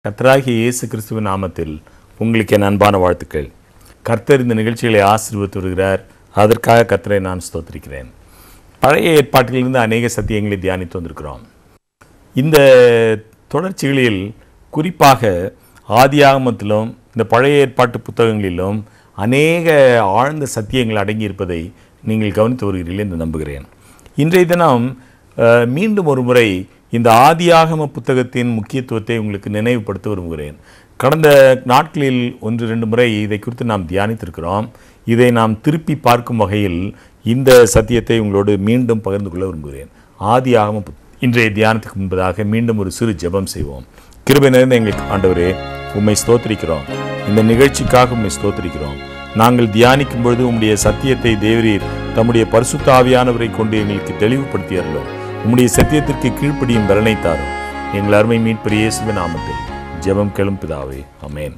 கர்த்தராகிய இயேசு கிறிஸ்துவின் நாமத்தில் உங்களுக்கு என் அன்பான வாழ்த்துக்கள் கர்த்தர் இந்த நிகழ்ச்சிகளை ஆசீர்வதித்து வருகிறார் அதற்காக கர்த்தரை நான் ஸ்தோத்திரிக்கிறேன் பழைய ஏற்பாட்டிலிருந்து அநேக சத்தியங்களை தியானித்து வந்திருக்கிறோம் இந்த தொடர்ச்சிகளில் குறிப்பாக ஆதியாகமத்திலும் இந்த பழைய ஏற்பாட்டு புத்தகங்களிலும் அநேக ஆழ்ந்த சத்தியங்கள் அடங்கியிருப்பதை நீங்கள் கவனித்து வருகிறீர்கள் என்று நம்புகிறேன் இன்றைய தினம் அஹ், மீண்டும் ஒரு முறை இந்த ஆதியாகம புத்தகத்தின் முக்கியத்துவத்தை உங்களுக்கு நினைவுபடுத்த விரும்புகிறேன் கடந்த நாட்களில் ஒன்று ரெண்டு முறை இதை குறித்து நாம் தியானித்திருக்கிறோம் இதை நாம் திருப்பி பார்க்கும் வகையில் இந்த சத்தியத்தை உங்களோடு மீண்டும் பகிர்ந்து கொள்ள விரும்புகிறேன் ஆதியாகம புத்- இன்றைய தியானத்துக்கு முன்பதாக மீண்டும் ஒரு சிறு ஜெபம் செய்வோம் கிருபை நிறைந்த எங்களுக்கு ஆண்டவரே உம்மை ஸ்தோத்திரிக்கிறோம் இந்த நிகழ்ச்சிக்காக உம்மை ஸ்தோத்திரிக்கிறோம் நாங்கள் தியானிக்கும் பொழுது உம்முடைய சத்தியத்தை தேவரீர் தம்முடைய பரிசுத்த ஆவியானவரை கொண்டு எங்களுக்கு தெளிவுபடுத்தியறலும் உம்முடைய சத்தியத்திற்கு கீழ்ப்படியும் பலனை தாரும் எங்கள் அருமை மீட்பர் இயேசுவின் நாமத்தில் ஜெபம் கெளும் பிதாவே அமேன்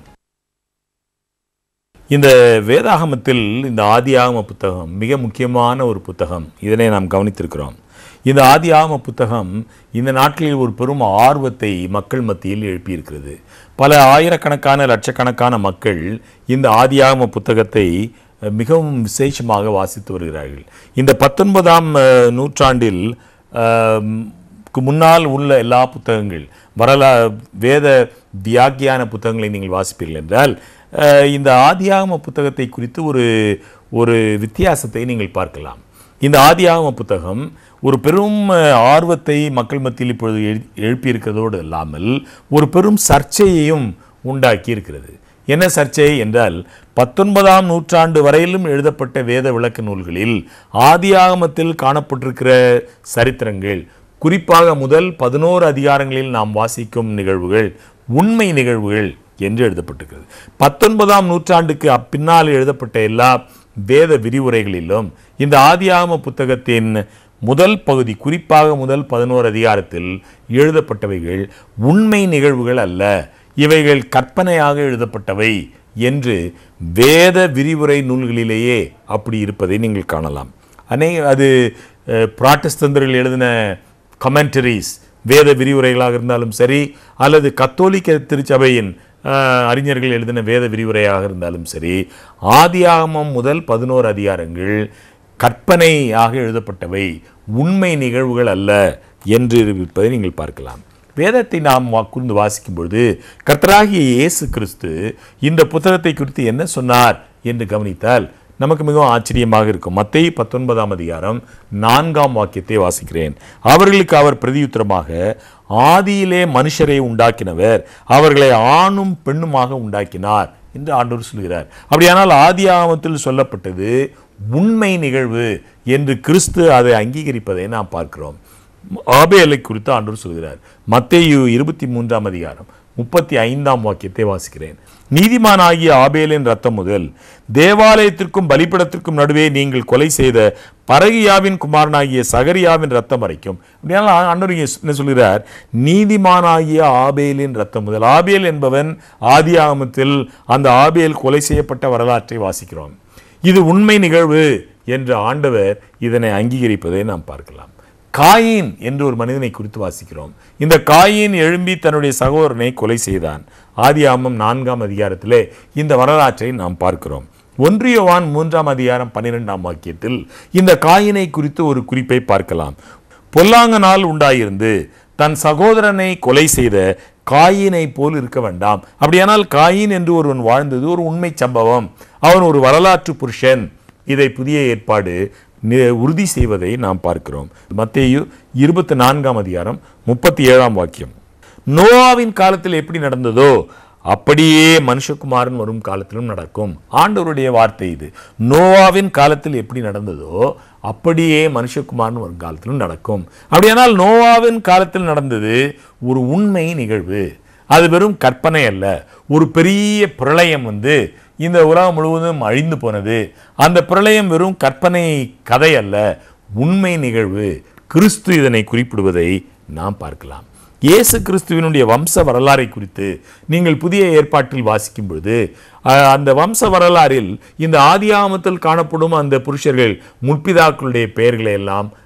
இந்த வேதாகமத்தில் இந்த ஆதியாகம புத்தகம் மிக முக்கியமான ஒரு புத்தகம் இதனை நாம் கவனித்திருக்கிறோம் இந்த ஆதியாகம புத்தகம் இந்த நாட்களில் ஒரு பெரும் ஆர்வத்தை மக்கள் மத்தியில் எழுப்பியிருக்கிறது பல ஆயிரக்கணக்கான லட்சக்கணக்கான மக்கள் இந்த ஆதியாகம புத்தகத்தை அஹ், மிகவும் விசேஷமாக வாசித்து வருகிறார்கள் இந்த பத்தொன்பதாம் அஹ், நூற்றாண்டில் அஹ், க்கு முன்னால் உள்ள எல்லா புத்தகங்கள் வரலா வேத வியாக்கியான புத்தகங்களை நீங்கள் வாசிப்பீர்கள் என்றால் அஹ், இந்த ஆதியாகம புத்தகத்தை குறித்து ஒரு ஒரு வித்தியாசத்தை நீங்கள் பார்க்கலாம் இந்த ஆதியாகம புத்தகம் ஒரு பெரும் அஹ், ஆர்வத்தை மக்கள் மத்தியில் இப்பொழுது எழு- எழுப்பியிருக்கிறதோடு இல்லாமல் ஒரு பெரும் சர்ச்சையையும் உண்டாக்கி இருக்கிறது என்ன சர்ச்சை என்றால் பத்தொன்பதாம் நூற்றாண்டு வரையிலும் எழுதப்பட்ட வேத விளக்க நூல்களில் ஆதியாகமத்தில் காணப்பட்டிருக்கிற சரித்திரங்கள் குறிப்பாக முதல் பதினோரு அதிகாரங்களில் நாம் வாசிக்கும் நிகழ்வுகள் உண்மை நிகழ்வுகள் என்று எழுதப்பட்டிருக்கிறது பத்தொன்பதாம் நூற்றாண்டுக்கு அப்பின்னால் எழுதப்பட்ட எல்லா வேத விரிவுரைகளிலும் இந்த ஆதியாகம புத்தகத்தின் முதல் பகுதி குறிப்பாக முதல் பதினோரு அதிகாரத்தில் எழுதப்பட்டவைகள் உண்மை நிகழ்வுகள் அல்ல இவைகள் கற்பனையாக எழுதப்பட்டவை என்று வேத விரிவுரை நூல்களிலேயே அப்படி இருப்பதை நீங்கள் காணலாம் அநேக அது அஹ், புராட்டஸ்தந்தர்கள் எழுதின கமெண்டரிஸ் வேத விரிவுரைகளாக இருந்தாலும் சரி அல்லது கத்தோலிக்க திருச்சபையின் அஹ், அறிஞர்கள் எழுதின வேத விரிவுரையாக இருந்தாலும் சரி ஆதியாகமம் முதல் பதினோரு அதிகாரங்கள் கற்பனையாக எழுதப்பட்டவை உண்மை நிகழ்வுகள் அல்ல என்று இருப்பதை நீங்கள் பார்க்கலாம் வேதத்தை நாம் வா- கூர்ந்து வாசிக்கும் பொழுது கர்த்தராகிய இயேசு கிறிஸ்து இந்த புத்தகத்தை குறித்து என்ன சொன்னார் என்று கவனித்தால் நமக்கு மிகவும் ஆச்சரியமாக இருக்கும் மத்தேயு பத்தொன்பதாம் அதிகாரம் நான்காம் வாக்கியத்தை வாசிக்கிறேன் அவர்களுக்கு அவர் பிரதியுத்தரமாக ஆதியிலே மனுஷரை உண்டாக்கினவர் அவர்களை ஆணும் பெண்ணுமாக உண்டாக்கினார் என்று ஆண்டவர் சொல்கிறார் அப்படியானால் ஆதியாகமத்தில் சொல்லப்பட்டது உண்மை நிகழ்வு என்று கிறிஸ்து அதை அங்கீகரிப்பதை நாம் பார்க்கிறோம் ஆபேலை குறித்து ஆண்டவர் சொல்கிறார் மத்தேயு இருபத்தி மூன்றாம் அதிகாரம் முப்பத்தி ஐந்தாம் வாக்கியத்தை வாசிக்கிறேன் நீதிமானாகிய ஆபேலின் ரத்தம் முதல் தேவாலயத்திற்கும் பலிபடத்திற்கும் நடுவே நீங்கள் கொலை செய்த பரகியாவின் குமாரனாகிய சகரியாவின் ரத்தம் வரைக்கும் அப்படியானால் ஆண்டவர் இங்கே என்ன சொல்கிறார் நீதிமானாகிய ஆபேலின் ரத்தம் முதல் ஆபேல் என்பவன் ஆதியாகமத்தில் அந்த ஆபேல் கொலை செய்யப்பட்ட வரலாற்றை வாசிக்கிறோம் இது உண்மை நிகழ்வு என்று ஆண்டவர் இதனை அங்கீகரிப்பதை நாம் பார்க்கலாம் காயின் என்று ஒரு மனிதனை குறித்து வாசிக்கிறோம் இந்த காயின் எழும்பி தன்னுடைய சகோதரனை கொலை செய்தான் ஆதியாமம் நான்காம் அதிகாரத்திலே இந்த வரலாற்றை நாம் பார்க்கிறோம் ஒன்றியவான் மூன்றாம் அதிகாரம் பன்னிரெண்டாம் வாக்கியத்தில் இந்த காயினை குறித்து ஒரு குறிப்பை பார்க்கலாம் பொல்லாங்கனால் உண்டாயிருந்து தன் சகோதரனை கொலை செய்த காயினை போல் இருக்க வேண்டாம் அப்படியானால் காயின் என்று ஒருவன் வாழ்ந்தது ஒரு உண்மை சம்பவம் அவன் ஒரு வரலாற்று புருஷன் இதை புதிய ஏற்பாடு நி- உறுதி செய்வதை நாம் பார்க்கிறோம் மத்தேயு இருபத்தி நான்காம் அதிகாரம் முப்பத்தி ஏழாம் வாக்கியம் நோவாவின் காலத்தில் எப்படி நடந்ததோ அப்படியே மனுஷகுமாரன் வரும் காலத்திலும் நடக்கும் ஆண்டவருடைய வார்த்தை இது நோவாவின் காலத்தில் எப்படி நடந்ததோ அப்படியே மனுஷகுமாரன் வரும் காலத்திலும் நடக்கும் அப்படியானால் நோவாவின் காலத்தில் நடந்தது ஒரு உண்மை நிகழ்வு அது வெறும் கற்பனை அல்ல ஒரு பெரிய பிரளயம் வந்து இந்த உலகம் முழுவதும் அழிந்து போனது அந்த பிரளயம் வெறும் கற்பனை கதை அல்ல உண்மை நிகழ்வு கிறிஸ்து இதனை குறிப்பிடுவதை நாம் பார்க்கலாம் இயேசு கிறிஸ்துவினுடைய வம்ச வரலாறை குறித்து நீங்கள் புதிய ஏற்பாட்டில் வாசிக்கும் பொழுது அஹ், அந்த வம்ச வரலாறில் இந்த ஆதியாமத்தில் காணப்படும் அந்த புருஷர்கள் முற்பிதாக்களுடைய பெயர்களை எல்லாம்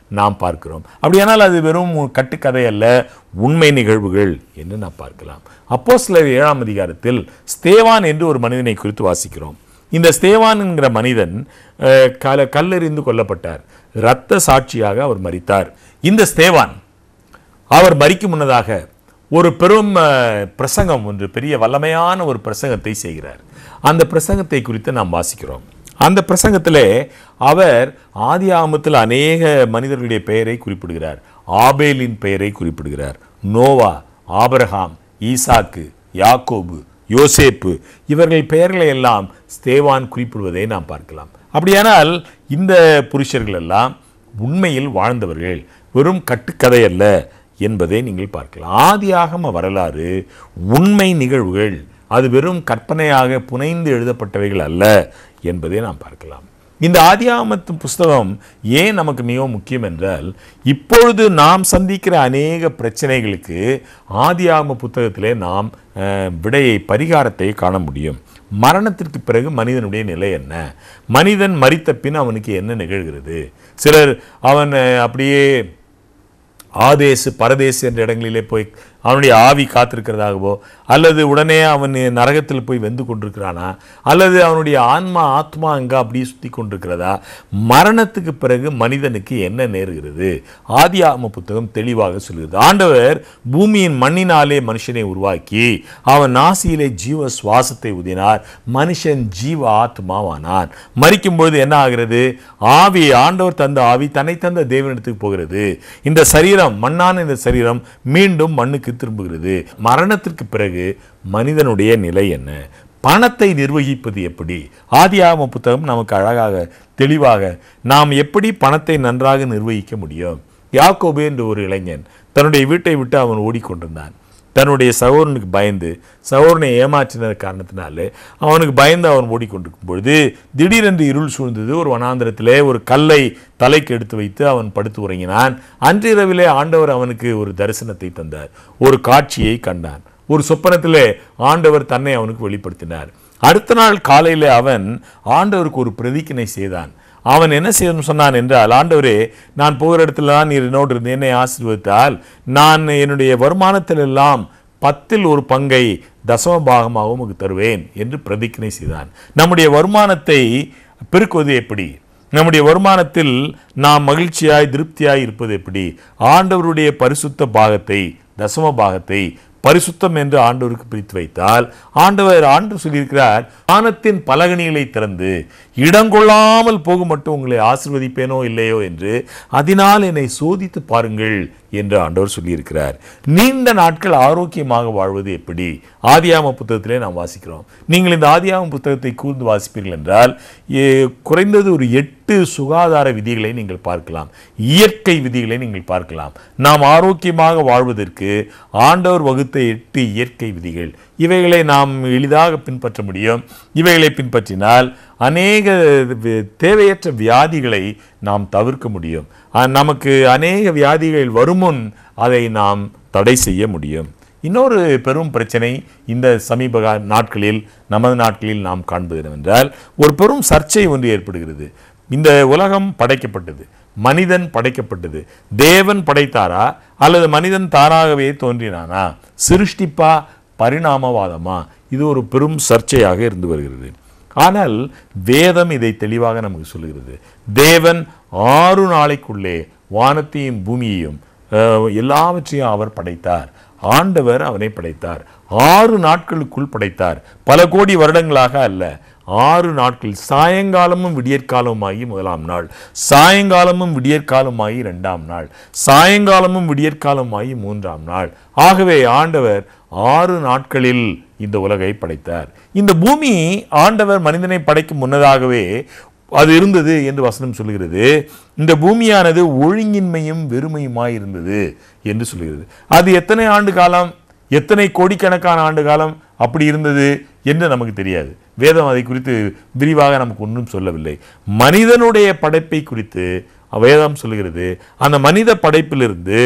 நாம் பார்க்கிறோம் அப்படியானால் அது வெறும் கட்டுக்கதை அல்ல உண்மை நிகழ்வுகள் என்று நாம் பார்க்கலாம் அப்போ சிலர் ஏழாம் அதிகாரத்தில் ஸ்தேவான் என்று ஒரு மனிதனை குறித்து வாசிக்கிறோம் இந்த ஸ்தேவான் என்கிற மனிதன் அஹ், கல கல்லெறிந்து கொல்லப்பட்டார் இரத்த சாட்சியாக அவர் மரித்தார் இந்த ஸ்தேவான் அவர் மரிக்கும் முன்னதாக ஒரு பெரும் அஹ், பிரசங்கம் ஒன்று பெரிய வல்லமையான ஒரு பிரசங்கத்தை செய்கிறார் அந்த பிரசங்கத்தை குறித்து நாம் வாசிக்கிறோம் அந்த பிரசங்கத்திலே அவர் ஆதி ஆமத்தில் அநேக மனிதர்களுடைய பெயரை குறிப்பிடுகிறார் ஆபேலின் பெயரை குறிப்பிடுகிறார் நோவா ஆபிரகாம் ஈசாக்கு யாக்கோபு யோசேப்பு இவர்கள் பெயர்களை எல்லாம் ஸ்தேவான் குறிப்பிடுவதை நாம் பார்க்கலாம் அப்படியானால் இந்த புருஷர்கள் எல்லாம் உண்மையில் வாழ்ந்தவர்கள் வெறும் கட்டுக்கதை அல்ல என்பதை நீங்கள் பார்க்கலாம் ஆதியாகம வரலாறு உண்மை நிகழ்வுகள் அது வெறும் கற்பனையாக புனைந்து எழுதப்பட்டவைகள் அல்ல என்பதை நாம் பார்க்கலாம் இந்த ஆதியாகமத்து புஸ்தகம் ஏன் நமக்கு மிகவும் முக்கியம் என்றால் இப்பொழுது நாம் சந்திக்கிற அநேக பிரச்சனைகளுக்கு ஆதியாகம புத்தகத்திலே நாம் அஹ், விடையை பரிகாரத்தை காண முடியும் மரணத்திற்கு பிறகு மனிதனுடைய நிலை என்ன மனிதன் மரித்த பின் அவனுக்கு என்ன நிகழ்கிறது சிலர் அவன் அஹ், அப்படியே ஆதேசு பரதேசு என்ற இடங்களிலே போய் அவனுடைய ஆவி காத்திருக்கிறதாகவோ அல்லது உடனே அவன் நரகத்தில் போய் வெந்து கொண்டிருக்கிறானா அல்லது அவனுடைய ஆன்மா ஆத்மா அங்கே அப்படியே சுற்றி கொண்டிருக்கிறதா மரணத்துக்கு பிறகு மனிதனுக்கு என்ன நேருகிறது ஆதியாகம புத்தகம் தெளிவாக சொல்கிறது ஆண்டவர் பூமியின் மண்ணினாலே மனுஷனை உருவாக்கி அவன் நாசியிலே ஜீவ சுவாசத்தை ஊதினார் மனுஷன் ஜீவ ஆத்மாவானான் மரிக்கும் பொழுது என்ன ஆகிறது ஆவி ஆண்டவர் தந்த ஆவி தன்னை தந்த தேவனிடத்துக்கு போகிறது இந்த சரீரம் மண்ணான இந்த சரீரம் மீண்டும் மண்ணுக்கு திரும்புகிறது மரணத்திற்கு பிறகு மனிதனுடைய நிலை என்ன பணத்தை நிர்வகிப்பது எப்படி ஆதியாகம புத்தகம் நமக்கு அழகாக தெளிவாக நாம் எப்படி பணத்தை நன்றாக நிர்வகிக்க முடியும் யாக்கோபு என்று ஒரு இளைஞன் தன்னுடைய வீட்டை விட்டு அவன் ஓடிக்கொண்டிருந்தான் தன்னுடைய சகோதரனுக்கு பயந்து சகோதரனை ஏமாற்றின காரணத்தினாலே அவனுக்கு பயந்து அவன் ஓடிக்கொண்டிருக்கும் பொழுது திடீரென்று இருள் சூழ்ந்தது ஒரு வனாந்திரத்திலே ஒரு கல்லை தலைக்கு எடுத்து வைத்து அவன் படுத்து உறங்கினான் அன்றிரவிலே ஆண்டவர் அவனுக்கு ஒரு தரிசனத்தை தந்தார் ஒரு காட்சியை கண்டான் ஒரு சொப்பனத்திலே ஆண்டவர் தன்னை அவனுக்கு வெளிப்படுத்தினார் அடுத்த நாள் காலையிலே அவன் ஆண்டவருக்கு ஒரு பிரதிக்கினை செய்தான் அவன் என்ன செய்யணும் சொன்னான் என்றால் ஆண்டவரே நான் போகிற இடத்துல தான் நீர் என்னோடு இருந்து என்னை ஆசீர்வதித்தால் நான் என்னுடைய வருமானத்தில் எல்லாம் பத்தில் ஒரு பங்கை தசம பாகமாக உமக்கு தருவேன் என்று பிரதிக்கினை செய்தான் நம்முடைய வருமானத்தை பெருக்குவது எப்படி நம்முடைய வருமானத்தில் நாம் மகிழ்ச்சியாய் திருப்தியாய் இருப்பது எப்படி ஆண்டவருடைய பரிசுத்த பாகத்தை தசம பாகத்தை பரிசுத்தம் என்று ஆண்டவருக்கு பிரித்து வைத்தால் ஆண்டவர் ஆண்டு சொல்லியிருக்கிறார் வானத்தின் பலகணிகளை திறந்து இடங்கொள்ளாமல் போக மட்டும் உங்களை ஆசிர்வதிப்பேனோ இல்லையோ என்று அதனால் என்னை சோதித்து பாருங்கள் என்று ஆண்டவர் சொல்லியிருக்கிறார் நீண்ட நாட்கள் ஆரோக்கியமாக வாழ்வது எப்படி ஆதியாம புத்தகத்திலே நாம் வாசிக்கிறோம் நீங்கள் இந்த ஆதியாம புத்தகத்தை கூர்ந்து வாசிப்பீர்கள் என்றால் ஏ- குறைந்தது ஒரு எட்டு சுகாதார விதிகளை நீங்கள் பார்க்கலாம் இயற்கை விதிகளை நீங்கள் பார்க்கலாம் நாம் ஆரோக்கியமாக வாழ்வதற்கு ஆண்டவர் வகுத்த எட்டு இயற்கை விதிகள் இவைகளை நாம் எளிதாக பின்பற்ற முடியும் இவைகளை பின்பற்றினால் அநேக வி- தேவையற்ற வியாதிகளை நாம் தவிர்க்க முடியும் அஹ் நமக்கு அநேக வியாதிகள் வருமுன் அதை நாம் தடை செய்ய முடியும் இன்னொரு பெரும் பிரச்சனை இந்த சமீப கா- நாட்களில் நமது நாட்களில் நாம் காண்பது என்னவென்றால் ஒரு பெரும் சர்ச்சை ஒன்று ஏற்படுகிறது இந்த உலகம் படைக்கப்பட்டது மனிதன் படைக்கப்பட்டது தேவன் படைத்தாரா அல்லது மனிதன் தானாகவே தோன்றினானா சிருஷ்டிப்பா பரிணாமவாதமா இது ஒரு பெரும் சர்ச்சையாக இருந்து வருகிறது ஆனால் வேதம் இதை தெளிவாக நமக்கு சொல்லுகிறது தேவன் ஆறு நாளைக்குள்ளே வானத்தையும் பூமியையும் அஹ், எல்லாவற்றையும் அவர் படைத்தார் ஆண்டவர் அவனை படைத்தார் ஆறு நாட்களுக்குள் படைத்தார் பல கோடி வருடங்களாக அல்ல ஆறு நாட்கள் சாயங்காலமும் விடியற்காலமாகி முதலாம் நாள் சாயங்காலமும் விடியற்காலமாகி இரண்டாம் நாள் சாயங்காலமும் விடியற்காலமாகி மூன்றாம் நாள் ஆகவே ஆண்டவர் ஆறு நாட்களில் இந்த உலகை படைத்தார் இந்த பூமி ஆண்டவர் மனிதனை படைக்கும் முன்னதாகவே அது இருந்தது என்று வசனம் சொல்கிறது இந்த பூமியானது ஒழுங்கின்மையும் வெறுமையுமாய் இருந்தது என்று சொல்கிறது அது எத்தனை ஆண்டு காலம் எத்தனை கோடிக்கணக்கான ஆண்டு காலம் அப்படி இருந்தது என்று நமக்கு தெரியாது வேதம் அதை குறித்து விரிவாக நமக்கு ஒன்றும் சொல்லவில்லை மனிதனுடைய படைப்பை குறித்து வேதம் சொல்லுகிறது அந்த மனித படைப்பிலிருந்து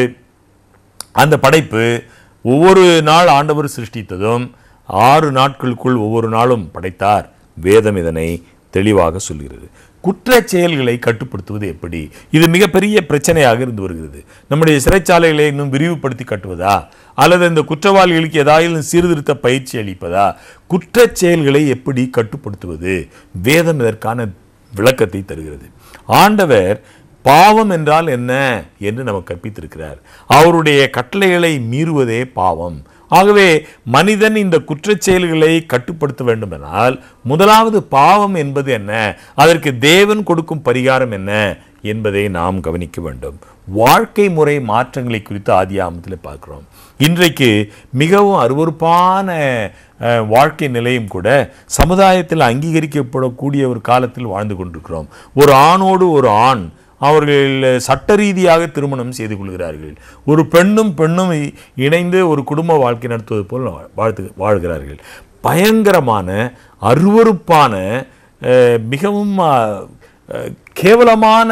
அந்த படைப்பு ஒவ்வொரு நாள் ஆண்டவர் சிருஷ்டித்ததும் ஆறு நாட்களுக்குள் ஒவ்வொரு நாளும் படைத்தார் வேதம் இதனை தெளிவாக சொல்கிறது குற்றச் செயல்களை கட்டுப்படுத்துவது எப்படி இது மிகப்பெரிய பிரச்சனையாக இருந்து வருகிறது நம்முடைய சிறைச்சாலைகளை இன்னும் விரிவுபடுத்தி கட்டுவதா அல்லது இந்த குற்றவாளிகளுக்கு ஏதாவது சீர்திருத்த பயிற்சி அளிப்பதா குற்றச் செயல்களை எப்படி கட்டுப்படுத்துவது வேதம் இதற்கான விளக்கத்தை தருகிறது ஆண்டவர் பாவம் என்றால் என்ன என்று நமக்கு கற்பித்திருக்கிறார் அவருடைய கட்டளைகளை மீறுவதே பாவம் ஆகவே மனிதன் இந்த குற்றச் செயல்களை கட்டுப்படுத்த வேண்டுமென்றால் முதலாவது பாவம் என்பது என்ன அதற்கு தேவன் கொடுக்கும் பரிகாரம் என்ன என்பதை நாம் கவனிக்க வேண்டும் வாழ்க்கை முறை மாற்றங்களை குறித்து ஆதியாமத்தில் பார்க்கிறோம் இன்றைக்கு மிகவும் அருவருப்பான அஹ், வாழ்க்கை நிலையும் கூட சமுதாயத்தில் அங்கீகரிக்கப்படக்கூடிய ஒரு காலத்தில் வாழ்ந்து கொண்டிருக்கிறோம் ஒரு ஆணோடு ஒரு ஆண் அவர்கள் சட்ட ரீதியாக திருமணம் செய்து கொள்கிறார்கள் ஒரு பெண்ணும் பெண்ணும் இ- இணைந்து ஒரு குடும்ப வாழ்க்கை நடத்துவது போல் வாழ்த்து வாழ்கிறார்கள் பயங்கரமான அருவருப்பான அஹ், மிகவும் அஹ், அஹ், கேவலமான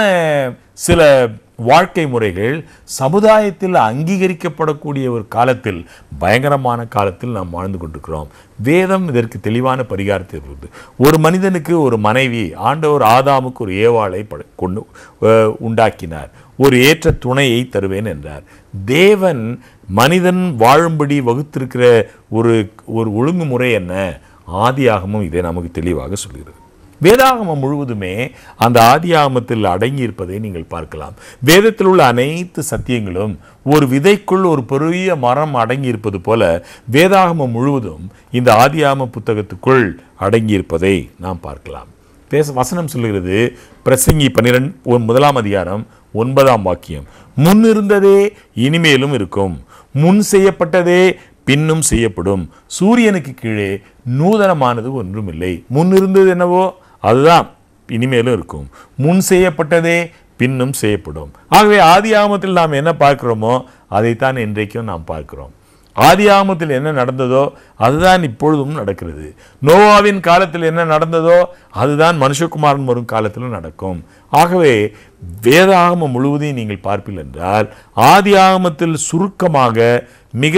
சில வாழ்க்கை முறைகள் சமுதாயத்தில் அங்கீகரிக்கப்படக்கூடிய ஒரு காலத்தில் பயங்கரமான காலத்தில் நாம் வாழ்ந்து கொண்டிருக்கிறோம் வேதம் இதற்கு தெளிவான பரிகாரத்தை கொடுத்து ஒரு மனிதனுக்கு ஒரு மனைவி ஆண்டவர் ஆதாமுக்கு ஒரு ஏவாளை பட கொண்டு அஹ், உண்டாக்கினார் ஒரு ஏற்ற துணையை தருவேன் என்றார் தேவன் மனிதன் வாழும்படி வகுத்திருக்கிற ஒரு ஒரு ஒழுங்குமுறை என்ன ஆதியாகமும் இதை நமக்கு தெளிவாக சொல்கிறது வேதாகமம் முழுவதுமே அந்த ஆதியாகமத்தில் அடங்கி இருப்பதை நீங்கள் பார்க்கலாம் வேதத்தில் உள்ள அனைத்து சத்தியங்களும் ஒரு விதைக்குள் ஒரு பெரிய மரம் அடங்கி இருப்பது போல வேதாகமம் முழுவதும் இந்த ஆதியாகம புத்தகத்துக்குள் அடங்கி இருப்பதை நாம் பார்க்கலாம் பேச வசனம் சொல்லுகிறது பிரசங்கி பன்னிரெண்டு முதலாம் அதிகாரம் ஒன்பதாம் வாக்கியம் முன் இருந்ததே இனிமேலும் இருக்கும் முன் செய்யப்பட்டதே பின்னும் செய்யப்படும் சூரியனுக்கு கீழே நூதனமானது ஒன்றும் இல்லை முன் இருந்தது என்னவோ அதுதான் இனிமேலும் இருக்கும் முன் செய்யப்பட்டதே பின்னும் செய்யப்படும் ஆகவே ஆதி ஆகமத்தில் நாம் என்ன பார்க்கிறோமோ அதைத்தான் இன்றைக்கும் நாம் பார்க்கிறோம் ஆதி ஆகமத்தில் என்ன நடந்ததோ அதுதான் இப்பொழுதும் நடக்கிறது நோவாவின் காலத்தில் என்ன நடந்ததோ அதுதான் மனுஷகுமாரன் வரும் காலத்திலும் நடக்கும் ஆகவே வேதாகமம் முழுவதையும் நீங்கள் பார்ப்பீர்கள் என்றால் ஆதி ஆகமத்தில் சுருக்கமாக மிக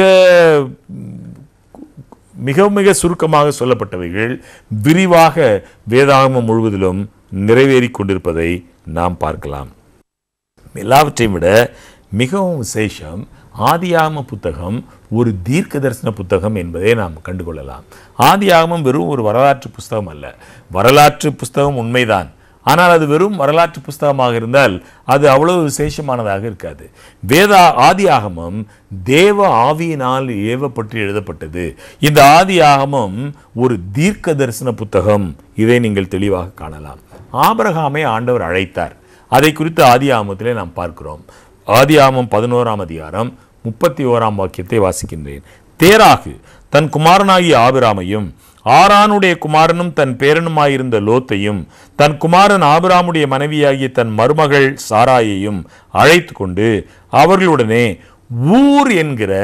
மிக மிக சுருக்கமாக சொல்லப்பட்டவைகள் விரிவாக வேதாகமம் முழுவதிலும் நிறைவேறி கொண்டிருப்பதை நாம் பார்க்கலாம் எல்லாவற்றையும் விட மிகவும் விசேஷம் ஆதியாகம புத்தகம் ஒரு தீர்க்க தரிசன புத்தகம் என்பதை நாம் கண்டுகொள்ளலாம் ஆதியாகமம் வெறும் ஒரு வரலாற்று புஸ்தகம் அல்ல வரலாற்று புஸ்தகம் உண்மைதான் ஆனால் அது வெறும் வரலாற்று புஸ்தகமாக இருந்தால் அது அவ்வளவு விசேஷமானதாக இருக்காது வேதா ஆதியாகமம் தேவ ஆவியினால் ஏவப்பட்டு எழுதப்பட்டது இந்த ஆதியாகமம் ஒரு தீர்க்க தரிசன புத்தகம் இதை நீங்கள் தெளிவாக காணலாம் ஆபிரகாமை ஆண்டவர் அழைத்தார் அதை குறித்து ஆதியாகமத்திலே நாம் பார்க்கிறோம் ஆதியாகமம் பதினோராம் அதிகாரம் முப்பத்தி ஓராம் வாக்கியத்தை வாசிக்கின்றேன் தேராகு தன் குமாரனாகிய ஆபிராமையும் ஆரானுடைய குமாரனும் தன் பேரனுமாயிருந்த லோத்தையும் தன் குமாரன் ஆபிராமுடைய மனைவியாகிய தன் மருமகள் சாராயையும் அழைத்து கொண்டு அவர்களுடனே ஊர் என்கிற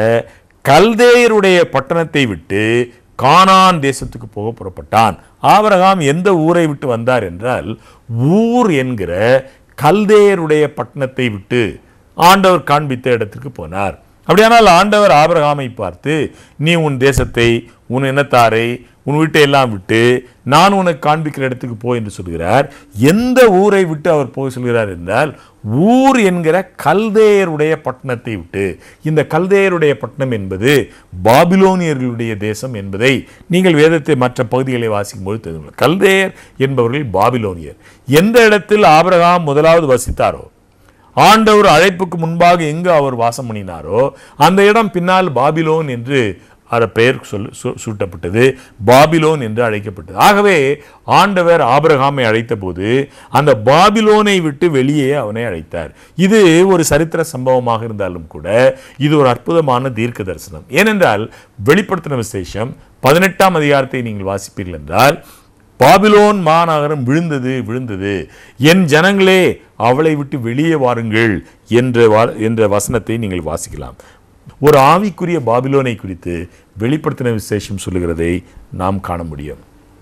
கல்தேயருடைய பட்டணத்தை விட்டு கானான் தேசத்துக்கு போக புறப்பட்டான் ஆபிரகாம் எந்த ஊரை விட்டு வந்தார் என்றால் ஊர் என்கிற கல்தேயருடைய பட்டணத்தை விட்டு ஆண்டவர் காண்பித்த இடத்திற்கு போனார் அப்படியானால் ஆண்டவர் ஆபிரகாமை பார்த்து நீ உன் தேசத்தை உன் இனத்தாரை உன் வீட்டை எல்லாம் விட்டு நான் உனக்கு காண்பிக்கிற இடத்துக்கு போ என்று சொல்கிறார் எந்த ஊரை விட்டு அவர் போய் சொல்கிறார் என்றால் ஊர் என்கிற கல்தேயருடைய பட்டணத்தை விட்டு இந்த கல்தேயருடைய பட்டணம் என்பது பாபிலோனியர்களுடைய தேசம் என்பதை நீங்கள் வேதத்தை மற்ற பகுதிகளை வாசிக்கும் போது தெரிந்து கொள்ளலாம். கல்தேயர் என்பவர்கள் பாபிலோனியர் எந்த இடத்தில் ஆபிரகாம் முதலாவது வசித்தாரோ ஆண்டவர் அழைப்புக்கு முன்பாக எங்கு அவர் வாசம் பண்ணினாரோ அந்த இடம் பின்னால் பாபிலோன் என்று அத பெயர் சொல் சு- சூட்டப்பட்டது பாபிலோன் என்று அழைக்கப்பட்டது ஆகவே ஆண்டவர் ஆபிரகாமை அழைத்தபோது அந்த பாபிலோனை விட்டு வெளியே அவனை அழைத்தார் இது ஒரு சரித்திர சம்பவமாக இருந்தாலும் கூட இது ஒரு அற்புதமான தீர்க்க தரிசனம் ஏனென்றால் வெளிப்படுத்தின விசேஷம் பதினெட்டாம் அதிகாரத்தை நீங்கள் வாசிப்பீர்கள் என்றால் பாபிலோன் மாநகரம் விழுந்தது விழுந்தது என் ஜனங்களே அவளை விட்டு வெளியே வாருங்கள் என்ற வா- என்ற வசனத்தை நீங்கள் வாசிக்கலாம் ஒரு ஆவிக்குரிய பாபிலோனை குறித்து வெளிப்படுத்தின விசேஷம் சொல்லுகிறதை நாம் காண முடியும்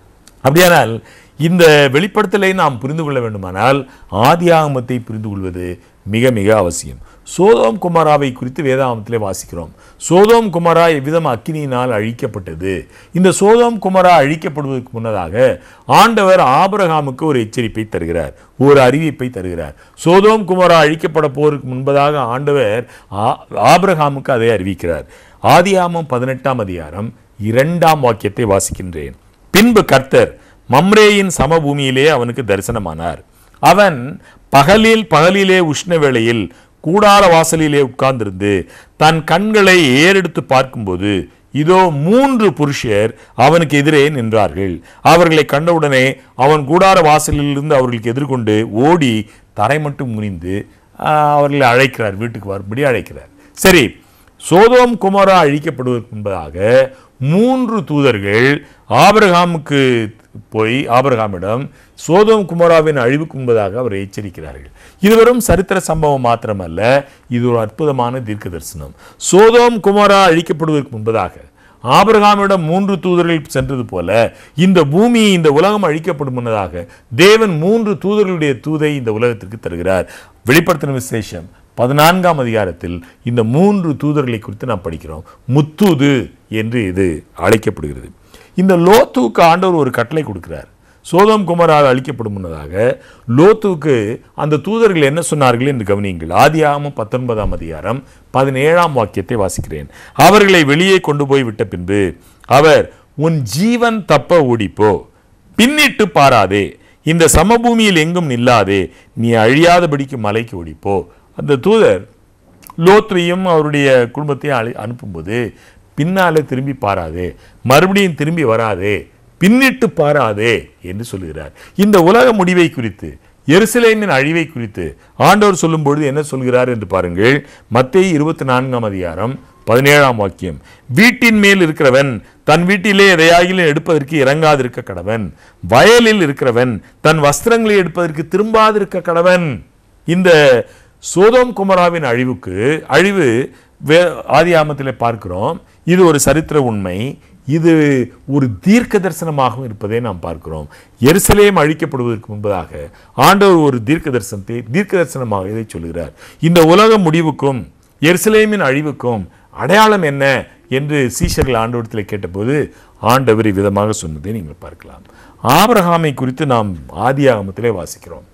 அப்படியானால் இந்த வெளிப்படுத்தலை நாம் புரிந்து கொள்ள வேண்டுமானால் ஆதியாகமத்தை புரிந்து கொள்வது மிக மிக அவசியம் சோதோம் குமாராவை குறித்து வேதாகமத்திலே வாசிக்கிறோம் சோதோம் குமாரா எவ்விதம் அக்கினியினால் அழிக்கப்பட்டது இந்த சோதோம் குமாரா அழிக்கப்படுவதற்கு முன்னதாக ஆண்டவர் ஆபிரகாமுக்கு ஒரு எச்சரிப்பை தருகிறார் ஒரு அறிவிப்பை தருகிறார் சோதோம் குமாரா அழிக்கப்பட போருக்கு முன்பதாக ஆண்டவர் ஆ- ஆபிரகாமுக்கு அதை அறிவிக்கிறார் ஆதியாமம் பதினெட்டாம் அதிகாரம் இரண்டாம் வாக்கியத்தை வாசிக்கின்றேன் பின்பு கர்த்தர் மம்ரேயின் சமபூமியிலே அவனுக்கு தரிசனமானார் அவன் பகலில் பகலிலே உஷ்ண வேளையில் கூடார வாசலிலே உட்கார்ந்திருந்து தன் கண்களை ஏறெடுத்து பார்க்கும்போது இதோ மூன்று புருஷர் அவனுக்கு எதிரே நின்றார்கள் அவர்களை கண்டவுடனே அவன் கூடார வாசலிலிருந்து அவர்களுக்கு எதிர்கொண்டு ஓடி தரை மட்டும் முனிந்து ஆஹ், அவர்களை அழைக்கிறார் வீட்டுக்கு வரும்படி அழைக்கிறார் சரி சோதோம் குமாரா அழிக்கப்படுவதற்கு முன்பதாக மூன்று தூதர்கள் ஆபிரகாமுக்கு போய் ஆபிரகாமிடம் சோதோம் குமாராவின் அழிவுக்கு முன்பதாக அவரை எச்சரிக்கிறார்கள் இது வெறும் சரித்திர சம்பவம் மாத்திரமல்ல இது ஒரு அற்புதமான தீர்க்க தரிசனம் சோதோம் குமாரா அழிக்கப்படுவதற்கு முன்பதாக ஆபிரகாமிடம் மூன்று தூதர்கள் சென்றது போல இந்த பூமி இந்த உலகம் அழிக்கப்படும் முன்னதாக தேவன் மூன்று தூதர்களுடைய தூதை இந்த உலகத்திற்கு தருகிறார் வெளிப்படுத்தின விசேஷம் பதினான்காம் அதிகாரத்தில் இந்த மூன்று தூதர்களை குறித்து நாம் படிக்கிறோம் முத்தூது என்று இது அழைக்கப்படுகிறது இந்த லோத்துவுக்கு ஆண்டவர் ஒரு கட்டளை கொடுக்கிறார் சோதம் குமாரால் அழிக்கப்படும் முன்னதாக லோத்துவுக்கு அந்த தூதர்கள் என்ன சொன்னார்கள் என்று கவனியுங்கள் ஆதியாகமம் பத்தொன்பதாம் அதிகாரம் பதினேழாம் வாக்கியத்தை வாசிக்கிறேன் அவர்களை வெளியே கொண்டு போய் விட்ட பின்பு அவர் உன் ஜீவன் தப்ப ஓடிப்போ பின்னிட்டு பாராதே இந்த சமபூமியில் எங்கும் நில்லாதே நீ அழியாதபடிக்கு மலைக்கு ஓடிப்போ அந்த தூதர் லோத்ரையும் அவருடைய குடும்பத்தையும் அழி அனுப்பும்போது பின்னாலே திரும்பி பாராதே மறுபடியும் திரும்பி வராதே பின்னிட்டு பாராதே என்று சொல்லுகிறார் இந்த உலக முடிவை குறித்து எருசலேமின் அழிவை குறித்து ஆண்டவர் சொல்லும்பொழுது என்ன சொல்கிறார் என்று பாருங்கள் மத்தேயு இருபத்தி நான்காம் அதிகாரம் பதினேழாம் வாக்கியம் வீட்டின் மேல் இருக்கிறவன் தன் வீட்டிலே எதையாகிலும் எடுப்பதற்கு இறங்காதிருக்க கடவன் வயலில் இருக்கிறவன் தன் வஸ்திரங்களை எடுப்பதற்கு திரும்பாதிருக்க கடவன் இந்த சோதோம் குமராவின் அழிவுக்கு அழிவு வே ஆதியாமத்திலே பார்க்கிறோம் இது ஒரு சரித்திர உண்மை இது ஒரு தீர்க்க தரிசனமாகவும் இருப்பதை நாம் பார்க்கிறோம் எருசலேம் அழிக்கப்படுவதற்கு முன்பதாக ஆண்டவர் ஒரு தீர்க்க தரிசனத்தை தீர்க்க தரிசனமாக இதை சொல்கிறார் இந்த உலக முடிவுக்கும் எருசலேமின் அழிவுக்கும் அடையாளம் என்ன என்று சீஷர்கள் ஆண்டவரத்தில் கேட்டபோது ஆண்டவர் விதமாக சொன்னதை நீங்கள் பார்க்கலாம் ஆபிரகாமை குறித்து நாம் ஆதியாகமத்திலே வாசிக்கிறோம்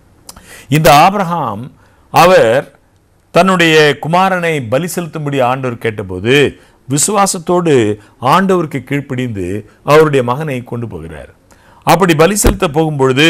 இந்த ஆபிரகாம் அவர் தன்னுடைய குமாரனை பலி செலுத்தும்படி ஆண்டவர் கேட்டபோது விசுவாசத்தோடு ஆண்டவருக்கு கீழ்ப்படிந்து அவருடைய மகனை கொண்டு போகிறார் அப்படி பலி செலுத்த போகும்பொழுது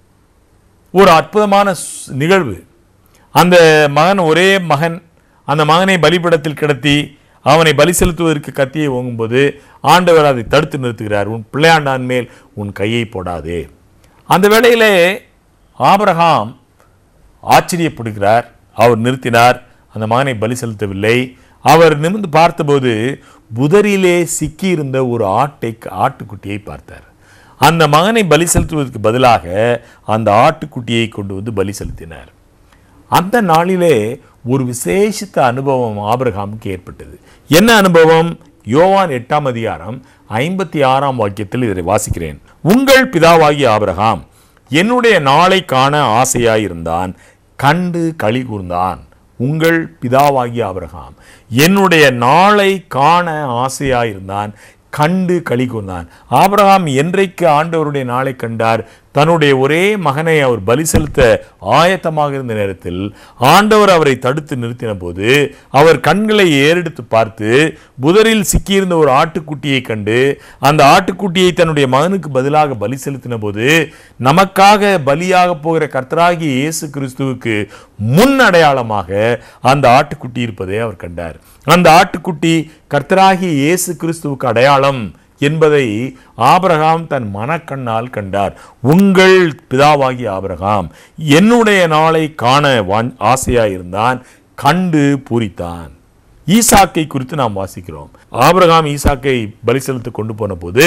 ஒரு அற்புதமான ஸ்- நிகழ்வு அந்த மகன் ஒரே மகன் அந்த மகனை பலிபீடத்தில் கிடத்தி அவனை பலி செலுத்துவதற்கு கத்தியை ஓங்கும்போது ஆண்டவர் அதை தடுத்து நிறுத்துகிறார் உன் பிள்ளையாண்டான் மேல் உன் கையை போடாதே அந்த வேளையிலே ஆபிரகாம் ஆச்சரியப்படுகிறார் அவர் நிறுத்தினார் அந்த மகனை பலி செலுத்தவில்லை அவர் நிமிர்ந்து பார்த்தபோது புதரிலே சிக்கியிருந்த ஒரு ஆட்டை ஆட்டுக்குட்டியை பார்த்தார் அந்த மகனை பலி செலுத்துவதற்கு பதிலாக அந்த ஆட்டுக்குட்டியை கொண்டு வந்து பலி செலுத்தினார் அந்த நாளிலே ஒரு விசேஷித்த அனுபவம் ஆபிரகாமுக்கு ஏற்பட்டது என்ன அனுபவம் யோவான் எட்டாம் அதிகாரம் ஐம்பத்தி ஆறாம் வாக்கியத்தில் இதை வாசிக்கிறேன் உங்கள் பிதாவாகிய ஆபிரகாம் என்னுடைய நாளை காண ஆசையாயிருந்தான் கண்டு களி கூர்ந்தான் உங்கள் பிதாவாகிய ஆபிரகாம் என்னுடைய நாளை காண ஆசையாயிருந்தான் கண்டு களி கூர்ந்தான் ஆபிரகாம் என்றைக்கு ஆண்டவருடைய நாளை கண்டார் தன்னுடைய ஒரே மகனை அவர் பலி செலுத்த ஆயத்தமாக இருந்த நேரத்தில் ஆண்டவர் அவரை தடுத்து நிறுத்தின போது அவர் கண்களை ஏறெடுத்து பார்த்து புதரில் சிக்கியிருந்த ஒரு ஆட்டுக்குட்டியை கண்டு அந்த ஆட்டுக்குட்டியை தன்னுடைய மகனுக்கு பதிலாக பலி செலுத்தின போது நமக்காக பலியாக போகிற கர்த்தராகிய இயேசு கிறிஸ்துவுக்கு முன் அடையாளமாக அந்த ஆட்டுக்குட்டி இருப்பதை அவர் கண்டார் அந்த ஆட்டுக்குட்டி கர்த்தராகிய இயேசு கிறிஸ்துவுக்கு அடையாளம் என்பதை ஆபிரகாம் தன் மனக்கண்ணால் கண்டார் உங்கள் பிதாவாகிய ஆபிரகாம் என்னுடைய நாளை காண வாஞ் ஆசையாயிருந்தான் கண்டு பூரித்தான் ஈசாக்கை குறித்து நாம் வாசிக்கிறோம் ஆபிரகாம் ஈசாக்கை பலி செலுத்த கொண்டு போன போது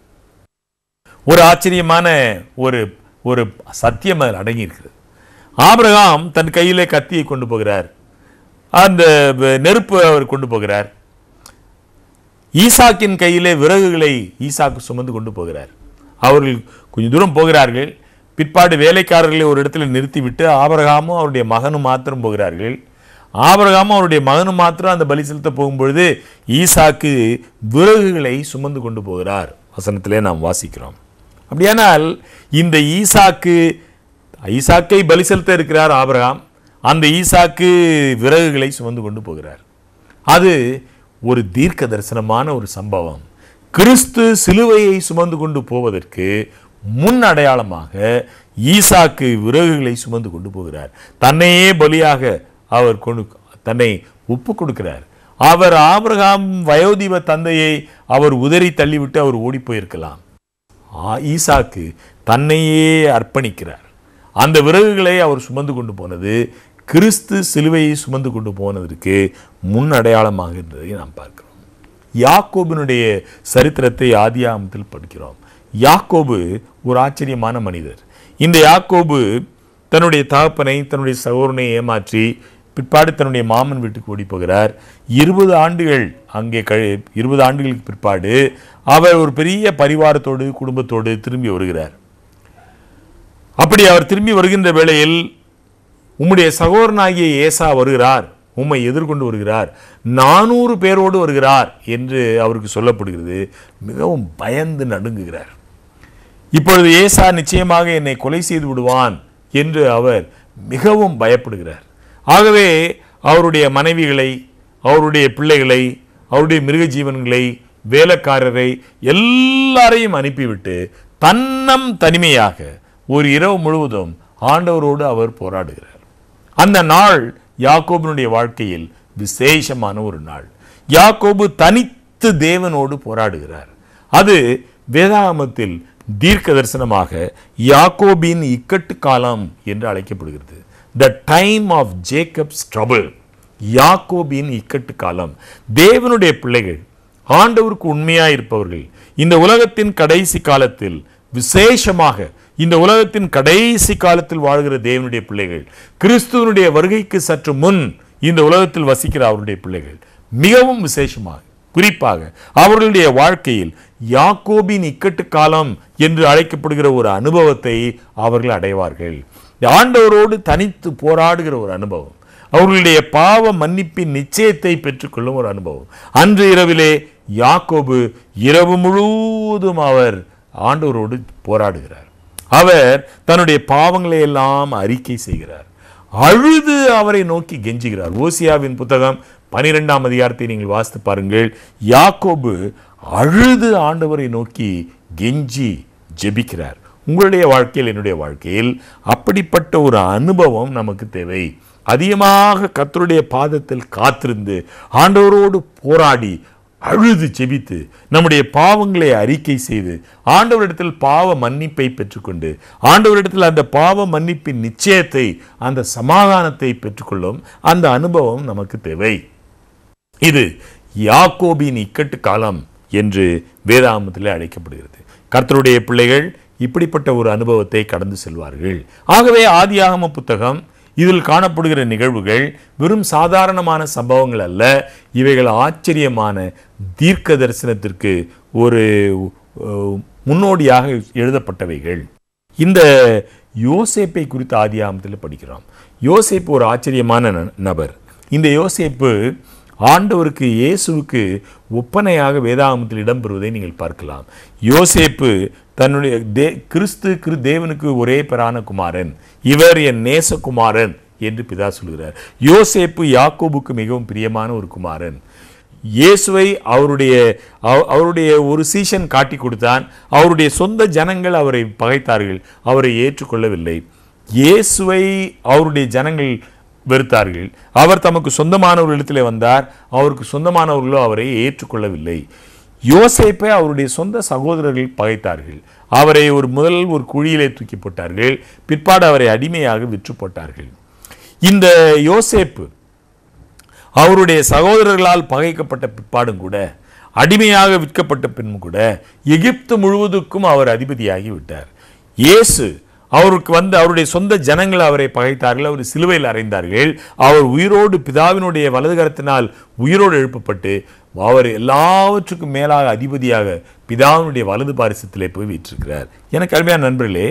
ஒரு ஆச்சரியமான ஒரு ஒரு சத்தியம் அதில் அடங்கியிருக்கிறது ஆபிரகாம் தன் கையிலே கத்தியை கொண்டு போகிறார் அந்த நெருப்பு அவர் கொண்டு போகிறார் ஈசாக்கின் கையிலே விறகுகளை ஈசாக்கு சுமந்து கொண்டு போகிறார் அவர்கள் கொஞ்சம் தூரம் போகிறார்கள் பிற்பாடு வேலைக்காரர்களை ஒரு இடத்துல நிறுத்திவிட்டு ஆபரகாமும் அவருடைய மகனும் மாத்திரம் போகிறார்கள் ஆபரகாமும் அவருடைய மகனும் மாத்திரம் அந்த பலி செலுத்த போகும்பொழுது ஈசாக்கு விறகுகளை சுமந்து கொண்டு போகிறார் வசனத்திலே நாம் வாசிக்கிறோம் அப்படியானால் இந்த ஈசாக்கு ஈசாக்கை பலி செலுத்த இருக்கிறார் ஆபிரகாம் அந்த ஈசாக்கு விறகுகளை சுமந்து கொண்டு போகிறார் அது ஒரு தீர்க்க தரிசனமான ஒரு சம்பவம் கிறிஸ்து சிலுவையை சுமந்து கொண்டு போவதற்கு முன் அடையாளமாக ஈசாக்கு விறகுகளை சுமந்து கொண்டு போகிறார் தன்னையே பலியாக அவர் கொண்டு தன்னை ஒப்பு கொடுக்கிறார் அவர் ஆபிரகாம் வயோதிப தந்தையை அவர் உதறி தள்ளிவிட்டு அவர் ஓடி போயிருக்கலாம் ஆ- ஈசாக்கு தன்னையே அர்ப்பணிக்கிறார் அந்த விறகுகளை அவர் சுமந்து கொண்டு போனது கிறிஸ்து சிலுவையை சுமந்து கொண்டு போனதற்கு முன் அடையாளமாக இருந்ததை நாம் பார்க்கிறோம் யாக்கோபினுடைய சரித்திரத்தை ஆதியாகமத்தில் படிக்கிறோம் யாக்கோபு ஒரு ஆச்சரியமான மனிதர் இந்த யாக்கோபு தன்னுடைய தகப்பனை தன்னுடைய சகோதரனை ஏமாற்றி பிற்பாடு தன்னுடைய மாமன் வீட்டுக்கு ஓடி போகிறார் இருபது ஆண்டுகள் அங்கே கழி இருபது ஆண்டுகளுக்கு பிற்பாடு அவர் ஒரு பெரிய பரிவாரத்தோடு குடும்பத்தோடு திரும்பி வருகிறார் அப்படி அவர் திரும்பி வருகின்ற வேளையில் உம்முடைய சகோதரனாகிய ஏசா வருகிறார் உம்மை எதிர்கொண்டு வருகிறார் நானூறு பேரோடு வருகிறார் என்று அவருக்கு சொல்லப்படுகிறது மிகவும் பயந்து நடுங்குகிறார் இப்பொழுது ஏசா நிச்சயமாக என்னை கொலை செய்து விடுவான் என்று அவர் மிகவும் பயப்படுகிறார் ஆகவே அவருடைய மனைவிகளை அவருடைய பிள்ளைகளை அவருடைய மிருக ஜீவன்களை வேலைக்காரரை எல்லாரையும் அனுப்பிவிட்டு தன்னம் தனிமையாக ஒரு இரவு முழுவதும் ஆண்டவரோடு அவர் போராடுகிறார் அந்த நாள் யாக்கோபினுடைய வாழ்க்கையில் விசேஷமான ஒரு நாள் யாக்கோபு தனித்து தேவனோடு போராடுகிறார் அது வேதாகமத்தில் தீர்க்க தரிசனமாக யாக்கோபின் இக்கட்டு காலம் என்று அழைக்கப்படுகிறது the time of Jacob's trouble யாக்கோபின் இக்கட்டு காலம் தேவனுடைய பிள்ளைகள் ஆண்டவருக்கு உண்மையாய் இருப்பவர்கள் இந்த உலகத்தின் கடைசி காலத்தில் விசேஷமாக இந்த உலகத்தின் கடைசி காலத்தில் வாழ்கிற தேவனுடைய பிள்ளைகள் கிறிஸ்துவனுடைய வருகைக்கு சற்று முன் இந்த உலகத்தில் வசிக்கிற அவருடைய பிள்ளைகள் மிகவும் விசேஷமாக குறிப்பாக அவர்களுடைய வாழ்க்கையில் யாக்கோபின் இக்கட்டு காலம் என்று அழைக்கப்படுகிற ஒரு அனுபவத்தை அவர்கள் அடைவார்கள் ஆண்டவரோடு தனித்து போராடுகிற ஒரு அனுபவம் அவர்களுடைய பாவ மன்னிப்பின் நிச்சயத்தை பெற்றுக்கொள்ளும் ஒரு அனுபவம் அன்று இரவிலே யாக்கோபு இரவு முழுவதும் அவர் ஆண்டவரோடு போராடுகிறார் அவர் தன்னுடைய பாவங்களை எல்லாம் அறிக்கை செய்கிறார் அழுது அவரை நோக்கி கெஞ்சுகிறார் ஓசியாவின் புத்தகம் பனிரெண்டாம் அதிகாரத்தை நீங்கள் வாசித்து பாருங்கள் யாக்கோபு அழுது ஆண்டவரை நோக்கி கெஞ்சி ஜெபிக்கிறார் உங்களுடைய வாழ்க்கையில் என்னுடைய வாழ்க்கையில் அப்படிப்பட்ட ஒரு அனுபவம் நமக்கு தேவை அதிகமாக கர்த்தருடைய பாதத்தில் காத்திருந்து ஆண்டவரோடு போராடி அழுது ஜெபித்து நம்முடைய பாவங்களை அறிக்கை செய்து ஆண்டவரிடத்தில் பாவ மன்னிப்பை பெற்றுக்கொண்டு ஆண்டவரிடத்தில் அந்த பாவ மன்னிப்பின் நிச்சயத்தை அந்த சமாதானத்தை பெற்றுக்கொள்ளும் அந்த அனுபவம் நமக்கு தேவை இது யாக்கோபின் இக்கட்டு காலம் என்று வேதாமத்தில் அழைக்கப்படுகிறது கர்த்தருடைய பிள்ளைகள் இப்படிப்பட்ட ஒரு அனுபவத்தை கடந்து செல்வார்கள் ஆகவே ஆதியாகம புத்தகம் இதில் காணப்படுகிற நிகழ்வுகள் வெறும் சாதாரணமான சம்பவங்கள் அல்ல இவைகள் ஆச்சரியமான தீர்க்க தரிசனத்திற்கு ஒரு அஹ், முன்னோடியாக எழுதப்பட்டவைகள் இந்த யோசேப்பை குறித்த ஆதியாகமத்தில் படிக்கிறோம் யோசேப்பு ஒரு ஆச்சரியமான ந- நபர் இந்த யோசேப்பு ஆண்டவருக்கு இயேசுவுக்கு ஒப்பனையாக வேதாகமத்தில் இடம்பெறுவதை நீங்கள் பார்க்கலாம் யோசேப்பு தன்னுடைய தே கிறிஸ்து கிரு தேவனுக்கு ஒரே பெறான குமாரன் இவர் என் நேசகுமாரன் என்று பிதா சொல்கிறார் யோசேப்பு யாக்கோபுக்கு மிகவும் பிரியமான ஒரு குமாரன் இயேசுவை அவருடைய அவ- அவருடைய ஒரு சீஷன் காட்டி கொடுத்தான் அவருடைய சொந்த ஜனங்கள் அவரை பகைத்தார்கள் அவரை ஏற்றுக்கொள்ளவில்லை இயேசுவை அவருடைய ஜனங்கள் வெறுத்தார்கள் அவர் தமக்கு சொந்தமானவர்களிடத்திலே வந்தார் அவருக்கு சொந்தமானவர்களோ அவரை ஏற்றுக்கொள்ளவில்லை யோசேப்பை அவருடைய சொந்த சகோதரர்கள் பகைத்தார்கள் அவரை ஒரு முதல் ஒரு குழியிலே தூக்கி போட்டார்கள் பிற்பாடு அவரை அடிமையாக விற்று போட்டார்கள் இந்த யோசேப்பு அவருடைய சகோதரர்களால் பகைக்கப்பட்ட பிற்பாடும் கூட அடிமையாக விற்கப்பட்ட பின்பும் கூட எகிப்து முழுவதுக்கும் அவர் அதிபதியாகி விட்டார் இயேசு அவருக்கு வந்து அவருடைய சொந்த ஜனங்கள் அவரை பகைத்தார்கள் அவர் சிலுவையில் அறைந்தார்கள் அவர் உயிரோடு பிதாவினுடைய வலது கரத்தினால் உயிரோடு எழுப்பப்பட்டு அவர் எல்லாவற்றுக்கும் மேலாக அதிபதியாக பிதாவினுடைய வலது பாரிசத்திலே போய் வீற்றிருக்கிறார் எனக்கு அருமையான நண்பர்களே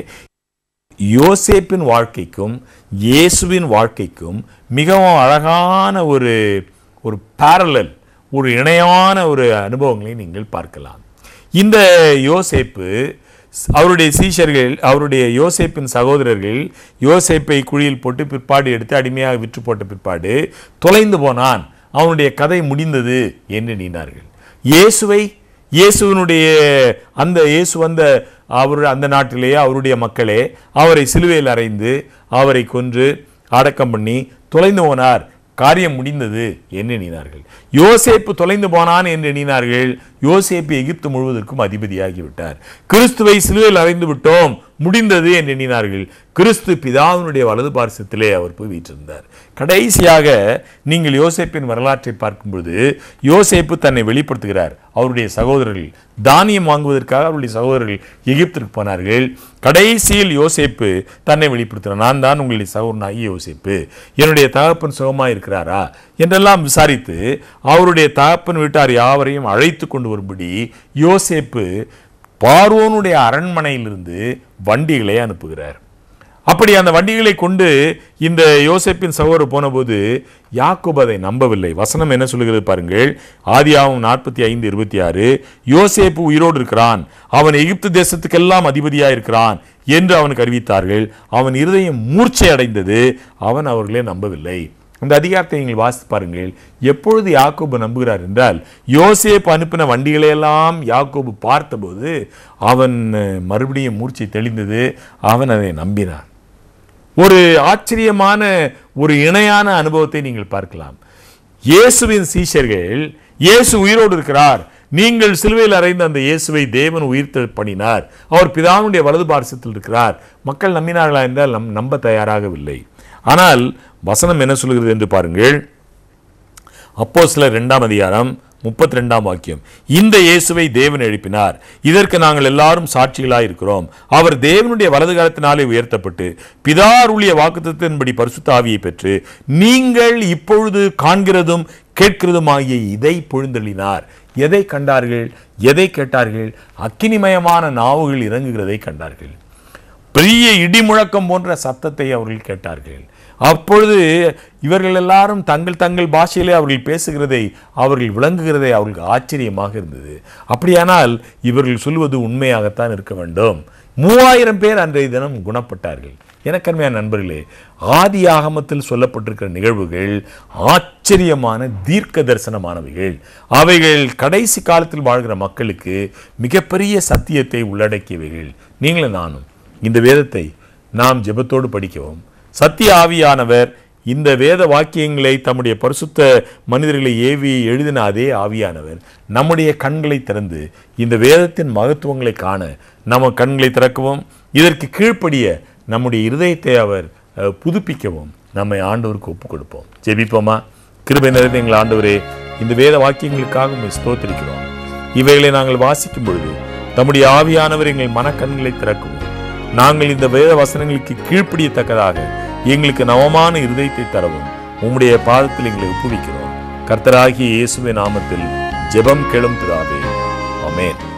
யோசேப்பின் வாழ்க்கைக்கும் இயேசுவின் வாழ்க்கைக்கும் மிகவும் அழகான ஒரு ஒரு பேரலல் ஒரு இணையான ஒரு அனுபவங்களை நீங்கள் பார்க்கலாம் இந்த யோசேப்பு ஸ்- அவருடைய சீஷர்கள் அவருடைய யோசேப்பின் சகோதரர்கள் யோசேப்பை குழியில் போட்டு பிற்பாடு எடுத்து அடிமையாக விற்று போட்ட பிற்பாடு தொலைந்து போனான் அவனுடைய கதை முடிந்தது என்று எண்ணினார்கள் இயேசுவை இயேசுவினுடைய அந்த இயேசு வந்த அவர் அந்த நாட்டிலேயே அவருடைய மக்களே அவரை சிலுவையில் அறைந்து அவரை கொன்று அடக்கம் பண்ணி தொலைந்து போனார் காரியம் முடிந்தது என்று எண்ணினார்கள் யோசேப்பு தொலைந்து போனான் என்று எண்ணினார்கள் யோசேப்பு எகிப்து முழுவதற்கும் அதிபதியாகி விட்டார் கிறிஸ்துவை சிலுவையில் அறைந்து விட்டோம் முடிந்தது என்று எண்ணினார்கள் கிறிஸ்து பிதாவினுடைய வலது பார்சத்திலே அவர் போய் வீற்றிருந்தார் கடைசியாக நீங்கள் யோசேப்பின் வரலாற்றை பார்க்கும்போது யோசேப்பு தன்னை வெளிப்படுத்துகிறார் அவருடைய சகோதரர்கள் தானியம் வாங்குவதற்காக அவருடைய சகோதரர்கள் எகிப்திற்கு போனார்கள் கடைசியில் யோசேப்பு தன்னை வெளிப்படுத்துகிறார் நான் தான் உங்களுடைய சகோதரனாகி யோசேப்பு என்னுடைய தகப்பன் சுகமாக இருக்கிறாரா என்றெல்லாம் விசாரித்து அவருடைய தகப்பன் வீட்டார் யாவரையும் அழைத்து கொண்டு வரும்படி யோசேப்பு பார்வோனுடைய அரண்மனையிலிருந்து வண்டிகளை அனுப்புகிறார் அப்படி அந்த வண்டிகளை கொண்டு இந்த யோசேப்பின் சகோதரர் போனபோது யாக்கோபு அதை நம்பவில்லை வசனம் என்ன சொல்லுகிறது பாருங்கள் ஆதியாவும் நாற்பத்தி ஐந்து இருபத்தி ஆறு யோசேப்பு உயிரோடு இருக்கிறான் அவன் எகிப்து தேசத்துக்கெல்லாம் அதிபதியாக இருக்கிறான் என்று அவனுக்கு அறிவித்தார்கள் அவன் இருதயம் மூர்ச்சை அடைந்தது அவன் அவர்களே நம்பவில்லை அந்த அதிகாரத்தை நீங்கள் வாசித்து பாருங்கள் எப்பொழுது யாக்கோபு நம்புகிறார் என்றால் யோசேப்பு அனுப்பின வண்டிகளையெல்லாம் யாக்கோபு பார்த்தபோது அவன் அஹ், மறுபடியும் மூர்ச்சை தெளிந்தது அவன் அதை நம்பினான் ஒரு ஆச்சரியமான ஒரு இணையான அனுபவத்தை நீங்கள் பார்க்கலாம் இயேசுவின் சீஷர்கள் இயேசு உயிரோடு இருக்கிறார் நீங்கள் சிலுவையில் அறைந்த அந்த இயேசுவை தேவன் உயிர்த்த பண்ணினார் அவர் பிதாவுடைய வலது பார்சத்தில் இருக்கிறார் மக்கள் நம்பினார்களா என்றால் நம் நம்ப தயாராகவில்லை ஆனால் வசனம் என்ன சொல்கிறது என்று பாருங்கள் அப்போ சில ரெண்டாம் அதிகாரம் முப்பத்தி ரெண்டாம் வாக்கியம் இந்த இயேசுவை தேவன் எழுப்பினார் இதற்கு நாங்கள் எல்லாரும் சாட்சிகளாய் இருக்கிறோம் அவர் தேவனுடைய வலது காலத்தினாலே உயர்த்தப்பட்டு பிதாருளிய வாக்குத்தத்தின்படி பரிசுத்த ஆவியை பெற்று நீங்கள் இப்பொழுது காண்கிறதும் கேட்கிறதும் ஆகிய இதை பொழுந்தள்ளினார் எதை கண்டார்கள் எதை கேட்டார்கள் அக்கினிமயமான நாவுகள் இறங்குகிறதை கண்டார்கள் பெரிய இடி முழக்கம் போன்ற சத்தத்தை அவர்கள் கேட்டார்கள் அப்பொழுது இவர்கள் எல்லாரும் தங்கள் தங்கள் பாஷையிலே அவர்கள் பேசுகிறதை அவர்கள் விளங்குகிறதை அவர்களுக்கு ஆச்சரியமாக இருந்தது அப்படியானால் இவர்கள் சொல்வது உண்மையாகத்தான் இருக்க வேண்டும் மூவாயிரம் பேர் அன்றைய தினம் குணப்பட்டார்கள் எனக்கன்மையான நண்பர்களே ஆதி ஆகமத்தில் சொல்லப்பட்டிருக்கிற நிகழ்வுகள் ஆச்சரியமான தீர்க்க தரிசனமானவைகள் அவைகள் கடைசி காலத்தில் வாழ்கிற மக்களுக்கு மிகப்பெரிய சத்தியத்தை உள்ளடக்கியவைகள் நீங்களும் நானும் இந்த வேதத்தை நாம் ஜெபத்தோடு படிக்கவும் சத்திய ஆவியானவர் இந்த வேத வாக்கியங்களை தம்முடைய பரிசுத்த மனிதர்களை ஏவி எழுதின அதே ஆவியானவர் நம்முடைய கண்களை திறந்து இந்த வேதத்தின் மகத்துவங்களை காண நம்ம கண்களை திறக்கவும் இதற்கு கீழ்ப்படிய நம்முடைய இருதயத்தை அவர் அஹ், புதுப்பிக்கவும் நம்மை ஆண்டவருக்கு ஒப்புக் கொடுப்போம் ஜெபிப்போமா கிருபை நிறைந்த எங்கள் ஆண்டவரே இந்த வேத வாக்கியங்களுக்காக உண்மை ஸ்தோத்திரிக்கிறோம் இவைகளை நாங்கள் வாசிக்கும் பொழுது தம்முடைய ஆவியானவர் எங்கள் மனக்கண்களை திறக்கவும் நாங்கள் இந்த வேத வசனங்களுக்கு கீழ்ப்படியத்தக்கதாக எங்களுக்கு நவமான இருதயத்தை தரவும் உம்முடைய பாதத்தில் எங்களை ஒப்புவிக்கிறோம் கர்த்தராகிய இயேசுவின் நாமத்தில் ஜெபம் கேளும் பிதாவே ஆமென்